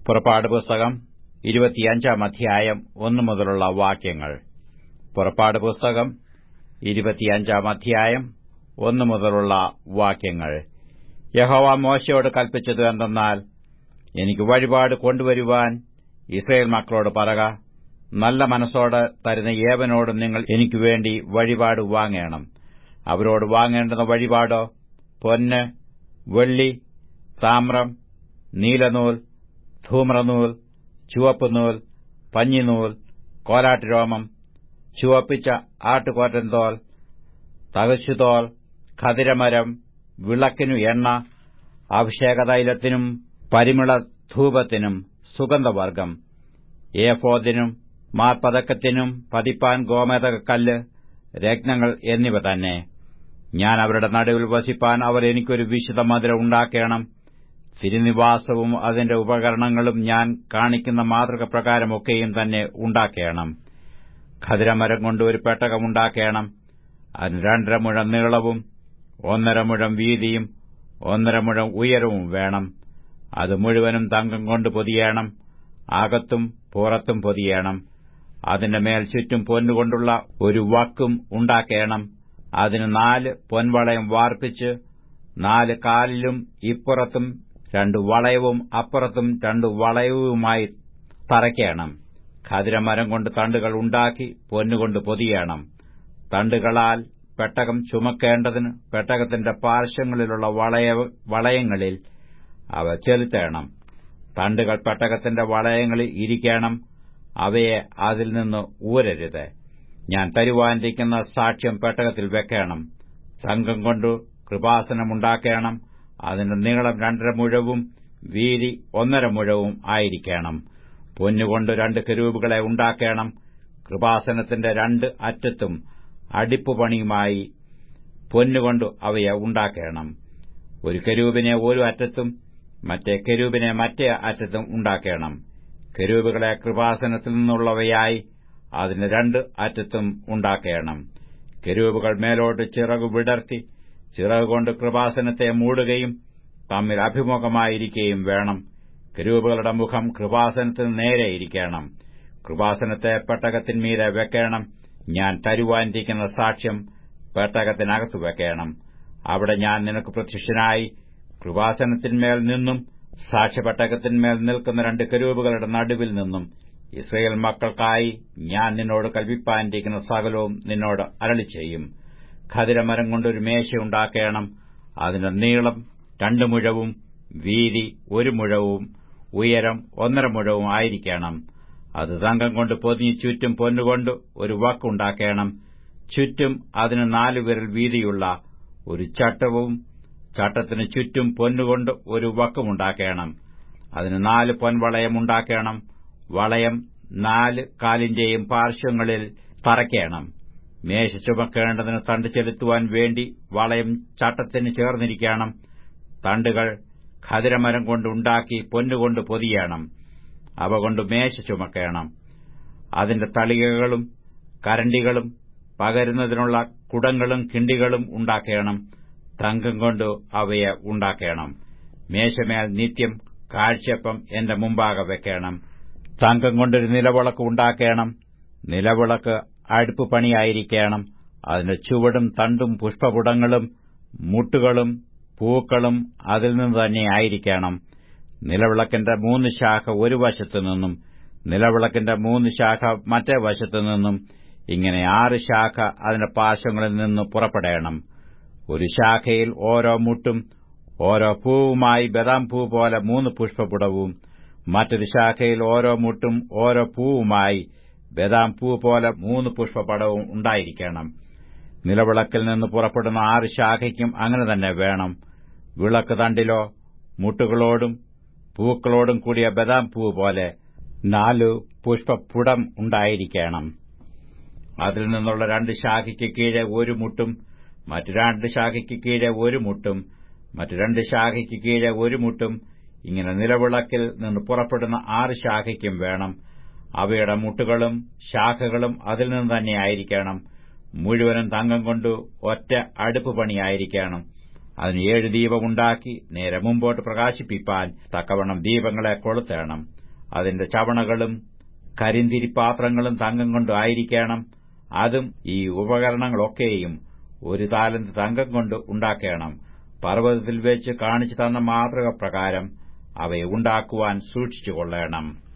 പുറപ്പാട് പുസ്തകം ഇരുപത്തിയഞ്ചാം അധ്യായം ഒന്നു മുതലുള്ള വാക്യങ്ങൾ പുറപ്പാട് പുസ്തകം ഇരുപത്തിയഞ്ചാം അധ്യായം ഒന്നു മുതലുള്ള വാക്യങ്ങൾ യഹോവ മോശയോട് കൽപ്പിച്ചത് എന്തെന്നാൽ എനിക്ക് വഴിപാട് കൊണ്ടുവരുവാൻ ഇസ്രയേൽ മക്കളോട് പറക നല്ല മനസ്സോടെ തരുന്ന ഏവനോടും നിങ്ങൾ എനിക്കുവേണ്ടി വഴിപാട് വാങ്ങേണം അവരോട് വാങ്ങേണ്ടുന്ന വഴിപാടോ പൊന്ന് വെള്ളി താമ്രം നീലനൂൽ ധൂമ്രനൂൽ ചുവപ്പുനൂൽ പഞ്ഞിനൂൽ കോലാട്ടുരോമം ചുവപ്പിച്ച ആട്ടുകോറ്റൻതോൽ തകശുതോൽ ഖദിരമരം വിളക്കിനു എണ്ണ അഭിഷേകതൈലത്തിനും പരിമള ധൂപത്തിനും സുഗന്ധവർഗം ഏഫോദിനും മാർപ്പതക്കത്തിനും പതിപ്പാൻ ഗോമേതകക്കല്ല് രത്നങ്ങൾ എന്നിവ തന്നെ ഞാൻ അവരുടെ നടുവിൽ വസിപ്പാൻ അവർ എനിക്കൊരു വിശുദ്ധ മധുരം ഉണ്ടാക്കേണം തിരുനിവാസവും അതിന്റെ ഉപകരണങ്ങളും ഞാൻ കാണിക്കുന്ന മാതൃക പ്രകാരമൊക്കെയും തന്നെ ഉണ്ടാക്കേണം ഖദിരമരം കൊണ്ട് ഒരു പെട്ടകമുണ്ടാക്കേണം അതിന് രണ്ടര മുഴം നീളവും ഒന്നര മുഴം വീതിയും ഒന്നര മുഴം ഉയരവും വേണം അത് മുഴുവനും തങ്കം കൊണ്ട് പൊതിയണം അകത്തും പുറത്തും പൊതിയണം അതിന്റെ മേൽ ചുറ്റും പൊന്നുകൊണ്ടുള്ള ഒരു വക്കും ഉണ്ടാക്കേണം അതിന് നാല് പൊൻവളയം വാർപ്പിച്ച് നാല് കാലിലും ഇപ്പുറത്തും രണ്ടു വളയവും അപ്പുറത്തും രണ്ടു വളയവുമായി തറയ്ക്കണം ഖദിരമരം കൊണ്ട് തണ്ടുകൾ ഉണ്ടാക്കി പൊന്നുകൊണ്ട് പൊതിയണം തണ്ടുകളാൽ പെട്ടകം ചുമക്കേണ്ടതിന് പെട്ടകത്തിന്റെ പാർശ്വങ്ങളിലുള്ള വളയങ്ങളിൽ അവ ചെലുത്തേണം തണ്ടുകൾ പെട്ടകത്തിന്റെ വളയങ്ങളിൽ ഇരിക്കണം അവയെ അതിൽ നിന്ന് ഊരരുത് ഞാൻ തരുവാനിരിക്കുന്ന സാക്ഷ്യം പെട്ടകത്തിൽ വെക്കണം തങ്കം കൊണ്ടു കൃപാസനമുണ്ടാക്കണം അതിന്റെ നീളം രണ്ടര മുഴവും വീതി ഒന്നര മുഴവും ആയിരിക്കണം പൊന്നുകൊണ്ട് രണ്ട് കരൂപുകളെ ഉണ്ടാക്കണം കൃപാസനത്തിന്റെ രണ്ട് അറ്റത്തും അടിപ്പുപണിയുമായി പൊന്നുകൊണ്ട് അവയെ ഉണ്ടാക്കണം ഒരു കരൂപിനെ ഒരു അറ്റത്തും മറ്റേ കരൂപിനെ മറ്റേ അറ്റത്തും ഉണ്ടാക്കണം കരൂപുകളെ കൃപാസനത്തിൽ നിന്നുള്ളവയായി അതിന് രണ്ട് അറ്റത്തും ഉണ്ടാക്കണം കരൂപുകൾ മേലോട്ട് ചിറകു വിടർത്തി ചിറകുകൊണ്ട് കൃപാസനത്തെ മൂടുകയും തമ്മിൽ അഭിമുഖമായിരിക്കുകയും വേണം കരൂപുകളുടെ മുഖം കൃപാസനത്തിന് നേരെയിരിക്കണം കൃപാസനത്തെ പെട്ടകത്തിന്മീതെ വെക്കണം ഞാൻ തരുവാനിരിക്കുന്ന സാക്ഷ്യം പെട്ടകത്തിനകത്ത് വെക്കണം അവിടെ ഞാൻ നിനക്ക് പ്രത്യക്ഷനായി കൃപാസനത്തിന്മേൽ നിന്നും സാക്ഷ്യപെട്ടകത്തിന്മേൽ നിൽക്കുന്ന രണ്ട് കരൂപുകളുടെ നടുവിൽ നിന്നും ഇസ്രയേൽ മക്കൾക്കായി ഞാൻ നിന്നോട് കൽപ്പിപ്പാനിരിക്കുന്ന സകലവും നിന്നോട് അരളി ചെയ്യും ഖദിരമരം കൊണ്ടൊരു മേശയുണ്ടാക്കണം അതിന്റെ നീളം രണ്ടു മുഴവും വീതി ഒരു മുഴവും ഉയരം ഒന്നര മുഴവും ആയിരിക്കണം അത് തങ്കം കൊണ്ട് പൊതിഞ്ഞ് ചുറ്റും പൊന്നുകൊണ്ട് ഒരു വക്കുണ്ടാക്കണം ചുറ്റും അതിന് നാലു വിരൽ വീതിയുള്ള ഒരു ചട്ടവും ചട്ടത്തിന് ചുറ്റും പൊന്നുകൊണ്ട് ഒരു വക്കുമുണ്ടാക്കണം അതിന് നാല് പൊൻവളയം ഉണ്ടാക്കണം വളയം നാല് കാലിന്റെയും പാർശ്വങ്ങളിൽ തറയ്ക്കണം മേശ ചുമക്കേണ്ടതിന് തണ്ട് ചെലുത്തുവാൻ വേണ്ടി വളയം ചട്ടത്തിന് ചേർന്നിരിക്കണം തണ്ടുകൾ ഖദിരമരം കൊണ്ടുണ്ടാക്കി പൊന്നുകൊണ്ട് പൊതിയണം അവ കൊണ്ട് മേശ ചുമക്കണം അതിന്റെ തളികകളും കരണ്ടികളും പകരുന്നതിനുള്ള കുടങ്ങളും കിണ്ടികളും ഉണ്ടാക്കണം തങ്കം കൊണ്ട് അവയെ ഉണ്ടാക്കണം മേശമേൽ നിത്യം കാഴ്ചപ്പം എന്റെ മുമ്പാകെ വെക്കണം തങ്കം കൊണ്ടൊരു നിലവിളക്ക് ഉണ്ടാക്കണം നിലവിളക്ക് അടുപ്പ് പണിയായിരിക്കണം അതിന്റെ ചുവടും തണ്ടും പുഷ്പപുടങ്ങളും മുട്ടുകളും പൂക്കളും അതിൽ നിന്ന് തന്നെ ആയിരിക്കണം നിലവിളക്കിന്റെ മൂന്ന് ശാഖ ഒരു വശത്തു നിന്നും നിലവിളക്കിന്റെ മൂന്ന് ശാഖ മറ്റേ വശത്തു നിന്നും ഇങ്ങനെ ആറ് ശാഖ അതിന്റെ പാർശ്വങ്ങളിൽ നിന്ന് പുറപ്പെടേണം ഒരു ശാഖയിൽ ഓരോ മുട്ടും ഓരോ പൂവുമായി ബദാം പൂ പോലെ മൂന്ന് പുഷ്പപുടവും മറ്റൊരു ശാഖയിൽ ഓരോ മുട്ടും ഓരോ പൂവുമായി ബദാം പൂ പോലെ മൂന്ന് പുഷ്പപടവും ഉണ്ടായിരിക്കണം നിലവിളക്കിൽ നിന്ന് പുറപ്പെടുന്ന ആറ് ശാഖയ്ക്കും അങ്ങനെ തന്നെ വേണം വിളക്ക് തണ്ടിലോ മുട്ടുകളോടും പൂക്കളോടും കൂടിയ ബദാം പൂ പോലെ നാലു പുഷ്പപുടം ഉണ്ടായിരിക്കണം അതിൽ നിന്നുള്ള രണ്ട് ശാഖയ്ക്ക് കീഴെ ഒരു മുട്ടും മറ്റു രണ്ട് ശാഖയ്ക്ക് കീഴെ ഒരു മുട്ടും മറ്റു രണ്ട് ശാഖയ്ക്ക് കീഴെ ഒരു മുട്ടും ഇങ്ങനെ നിലവിളക്കിൽ നിന്ന് പുറപ്പെടുന്ന ആറ് ശാഖയ്ക്കും വേണം അവയുടെ മുട്ടുകളും ശാഖകളും അതിൽ നിന്ന് തന്നെയായിരിക്കണം മുഴുവനും തങ്കം കൊണ്ട് ഒറ്റ അടുപ്പ് പണിയായിരിക്കണം അതിന് ഏഴ് ദീപമുണ്ടാക്കി നേരെ മുമ്പോട്ട് പ്രകാശിപ്പിപ്പാൻ തക്കവണ്ണം ദീപങ്ങളെ കൊളുത്തേണം അതിന്റെ ചവണകളും കരിന്തിരിപ്പാത്രങ്ങളും തങ്കം കൊണ്ട് ആയിരിക്കണം അതും ഈ ഉപകരണങ്ങളൊക്കെയും ഒരു താലന്ത് തങ്കം കൊണ്ട് ഉണ്ടാക്കണം പർവ്വതത്തിൽ വെച്ച് കാണിച്ചു തന്ന മാതൃക പ്രകാരം അവയെ ഉണ്ടാക്കുവാൻ സൂക്ഷിച്ചുകൊള്ളണം